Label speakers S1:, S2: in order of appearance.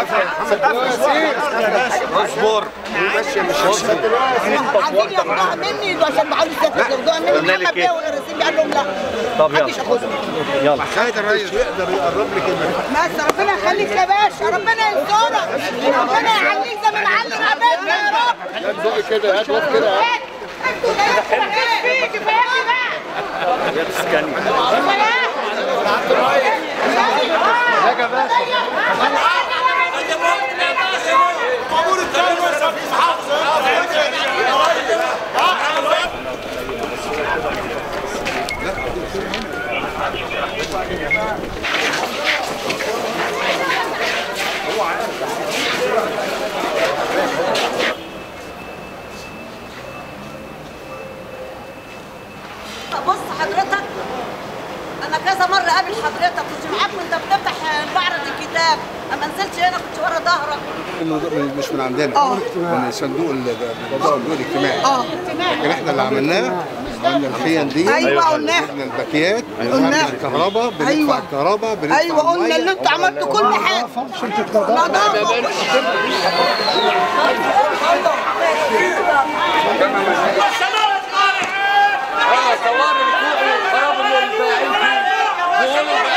S1: اصبر
S2: عايزين ياخدوها مني عشان معاهم السياسه ياخدوها مني
S1: قلنا لك
S2: محمد
S1: إيه؟
S2: بيه والرئيسين قال لهم لا
S1: طب يلا.
S2: محدش ياخدها
S1: يلا
S3: سيد الرئيس يقدر يقرب لك المكان
S2: بس ربنا يخليك يا باشا ربنا ينصرك ربنا يعليك زي ما معلم عبادنا يا رب
S3: زق كده هات وقف كده هات.
S2: انتوا ده فيك كفايه بقى
S1: يا تسكني
S2: بص حضرتك انا كذا مره قابل حضرتك كنت معاك وانت بتفتح معرض الكتاب اما نزلتش هنا كنت ورا ظهرك
S3: إنه مش من عندنا
S2: آه.
S3: من صندوق ال- الصندوق الاجتماعي
S2: اه
S3: لكن احنا اللي عملناه قلنا الخيم دي
S2: أيوة، قلناها.
S3: جبنا الباكيات
S2: قلناها.
S3: بندفع الكهرباء بندفع
S2: أيوة.
S3: الكهرباء بندفع
S2: ايوه قلنا
S3: المية.
S2: اللي انتوا عملتوا كل حاجه نظافه
S4: اه صور الكوع خراب اللي الباقيين فيه